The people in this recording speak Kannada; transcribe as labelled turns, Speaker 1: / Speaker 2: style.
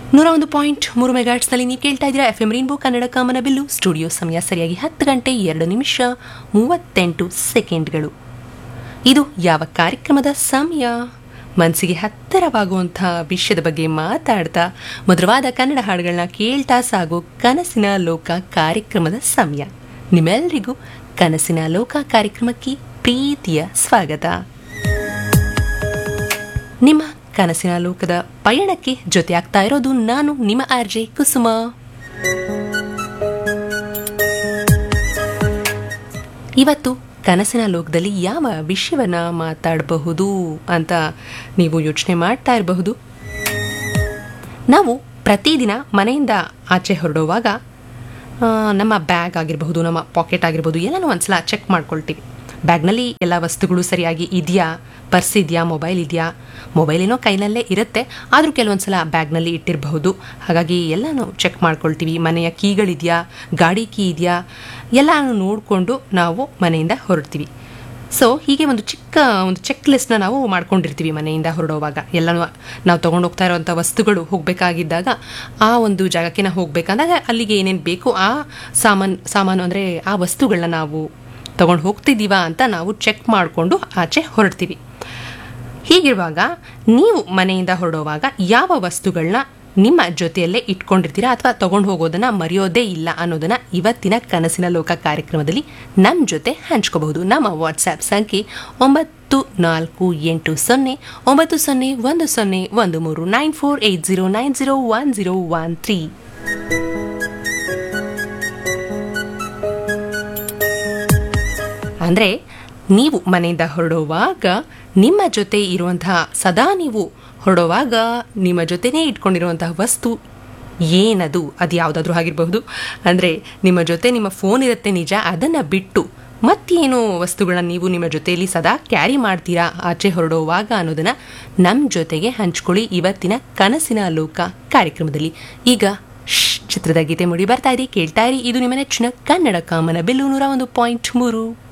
Speaker 1: ನೂರ ಒಂದು ಪಾಯಿಂಟ್ ಮೂರು ಮೆಗಾಟ್ಸ್ನಲ್ಲಿ ನೀವು ಕೇಳ್ತಾ ಇದ್ದೀರಾ ಎಫ್ ಎಂ ರೈನ್ಬೋ ಕನ್ನಡ ಕಾಮನ ಬಿಲ್ಲು ಸ್ಟುಡಿಯೋ ಸಮಯ ಸರಿಯಾಗಿ ಹತ್ತು ಗಂಟೆ ಎರಡು ನಿಮಿಷ ಮೂವತ್ತೆಂಟು ಸೆಕೆಂಡ್ಗಳು ಇದು ಯಾವ ಕಾರ್ಯಕ್ರಮದ ಸಮಯ ಮನಸ್ಸಿಗೆ ಹತ್ತಿರವಾಗುವಂಥ ವಿಷಯದ ಬಗ್ಗೆ ಮಾತಾಡ್ತಾ ಮಧುರವಾದ ಕನ್ನಡ ಹಾಡುಗಳನ್ನ ಕೇಳ್ತಾ ಸಾಗೋ ಕನಸಿನ ಲೋಕ ಕಾರ್ಯಕ್ರಮದ ಸಮಯ ನಿಮ್ಮೆಲ್ಲರಿಗೂ ಕನಸಿನ ಲೋಕ ಕಾರ್ಯಕ್ರಮಕ್ಕೆ ಪ್ರೀತಿಯ ಸ್ವಾಗತ ನಿಮ್ಮ ಕನಸಿನ ಲೋಕದ ಪಯಣಕ್ಕೆ ಜೊತೆಯಾಗ್ತಾ ಇರೋದು ನಾನು ನಿಮ್ಮ ಆರ್ಜೆ ಕುಸುಮ ಇವತ್ತು ಕನಸಿನ ಲೋಕದಲ್ಲಿ ಯಾವ ವಿಷಯವನ್ನ ಮಾತಾಡಬಹುದು ಅಂತ ನೀವು ಯೋಚನೆ ಮಾಡ್ತಾ ಇರಬಹುದು ನಾವು ಪ್ರತಿದಿನ ಮನೆಯಿಂದ ಆಚೆ ಹೊರಡುವಾಗ ಆ, ನಮ್ಮ ಬ್ಯಾಗ್ ಆಗಿರಬಹುದು ನಮ್ಮ ಪಾಕೆಟ್ ಆಗಿರ್ಬೋದು ಎಲ್ಲನೂ ಒಂದ್ಸಲ ಚೆಕ್ ಮಾಡ್ಕೊಳ್ತೀವಿ ಬ್ಯಾಗ್ನಲ್ಲಿ ಎಲ್ಲ ವಸ್ತುಗಳು ಸರಿಯಾಗಿ ಇದೆಯಾ ಪರ್ಸ್ ಇದೆಯಾ ಮೊಬೈಲ್ ಇದೆಯಾ ಮೊಬೈಲ್ ಏನೋ ಕೈನಲ್ಲೇ ಇರುತ್ತೆ ಆದರೂ ಕೆಲವೊಂದು ಸಲ ಬ್ಯಾಗ್ನಲ್ಲಿ ಇಟ್ಟಿರಬಹುದು ಹಾಗಾಗಿ ಎಲ್ಲನೂ ಚೆಕ್ ಮಾಡ್ಕೊಳ್ತೀವಿ ಮನೆಯ ಕೀಗಳಿದೆಯಾ ಗಾಡಿ ಕೀ ಇದೆಯಾ ಎಲ್ಲನೂ ನೋಡಿಕೊಂಡು ನಾವು ಮನೆಯಿಂದ ಹೊರಡ್ತೀವಿ ಸೊ ಹೀಗೆ ಒಂದು ಚಿಕ್ಕ ಒಂದು ಚೆಕ್ ಲಿಸ್ಟ್ನ ನಾವು ಮಾಡ್ಕೊಂಡಿರ್ತೀವಿ ಮನೆಯಿಂದ ಹೊರಡುವಾಗ ಎಲ್ಲನೂ ನಾವು ತೊಗೊಂಡು ಹೋಗ್ತಾ ಇರೋವಂಥ ವಸ್ತುಗಳು ಹೋಗಬೇಕಾಗಿದ್ದಾಗ ಆ ಒಂದು ಜಾಗಕ್ಕೆ ನಾವು ಹೋಗಬೇಕಂದಾಗ ಅಲ್ಲಿಗೆ ಏನೇನು ಬೇಕು ಆ ಸಾಮಾನು ಸಾಮಾನು ಅಂದರೆ ಆ ವಸ್ತುಗಳನ್ನ ನಾವು ತೊಗೊಂಡು ಹೋಗ್ತಿದ್ದೀವಾ ಅಂತ ನಾವು ಚೆಕ್ ಮಾಡಿಕೊಂಡು ಆಚೆ ಹೊರಡ್ತೀವಿ ಹೀಗಿರುವಾಗ ನೀವು ಮನೆಯಿಂದ ಹೊರಡುವಾಗ ಯಾವ ವಸ್ತುಗಳನ್ನ ನಿಮ್ಮ ಜೊತೆಯಲ್ಲೇ ಇಟ್ಕೊಂಡಿರ್ತೀರಾ ಅಥವಾ ತಗೊಂಡು ಹೋಗೋದನ್ನ ಮರೆಯೋದೇ ಇಲ್ಲ ಅನ್ನೋದನ್ನ ಇವತ್ತಿನ ಕನಸಿನ ಲೋಕ ಕಾರ್ಯಕ್ರಮದಲ್ಲಿ ನಮ್ಮ ಜೊತೆ ಹಂಚ್ಕೋಬಹುದು ನಮ್ಮ ವಾಟ್ಸ್ಆ್ಯಪ್ ಸಂಖ್ಯೆ ಒಂಬತ್ತು ನಾಲ್ಕು ಎಂಟು ಸೊನ್ನೆ ಒಂಬತ್ತು ಸೊನ್ನೆ ಒಂದು ಸೊನ್ನೆ ಒಂದು ಮೂರು nine four eight zero nine zero one zero one three ಅಂದರೆ ನೀವು ಮನೆಯಿಂದ ಹೊರಡುವಾಗ ನಿಮ್ಮ ಜೊತೆ ಇರುವಂತಹ ಸದಾ ನೀವು ಹೊರಡುವಾಗ ನಿಮ್ಮ ಜೊತೆನೇ ಇಟ್ಕೊಂಡಿರುವಂತಹ ವಸ್ತು ಏನದು ಅದು ಯಾವುದಾದ್ರೂ ಆಗಿರಬಹುದು ಅಂದರೆ ನಿಮ್ಮ ಜೊತೆ ನಿಮ್ಮ ಫೋನ್ ಇರುತ್ತೆ ನಿಜ ಅದನ್ನು ಬಿಟ್ಟು ಮತ್ತೇನು ವಸ್ತುಗಳನ್ನ ನೀವು ನಿಮ್ಮ ಜೊತೆಯಲ್ಲಿ ಸದಾ ಕ್ಯಾರಿ ಮಾಡ್ತೀರಾ ಆಚೆ ಹೊರಡುವಾಗ ಅನ್ನೋದನ್ನ ನಮ್ಮ ಜೊತೆಗೆ ಹಂಚ್ಕೊಳ್ಳಿ ಇವತ್ತಿನ ಕನಸಿನ ಲೋಕ ಕಾರ್ಯಕ್ರಮದಲ್ಲಿ ಈಗ ಶ್ ಚಿತ್ರದ ಗೀತೆ ಮುಡಿ ಬರ್ತಾ ಇದೆ ಕೇಳ್ತಾ ಇರಿ ಇದು ನಿಮ್ಮ ನೆಚ್ಚಿನ ಕನ್ನಡ ಕಾಮನ ಬೆಲ್ಲು ನೂರ ಒಂದು ಪಾಯಿಂಟ್ ಮೂರು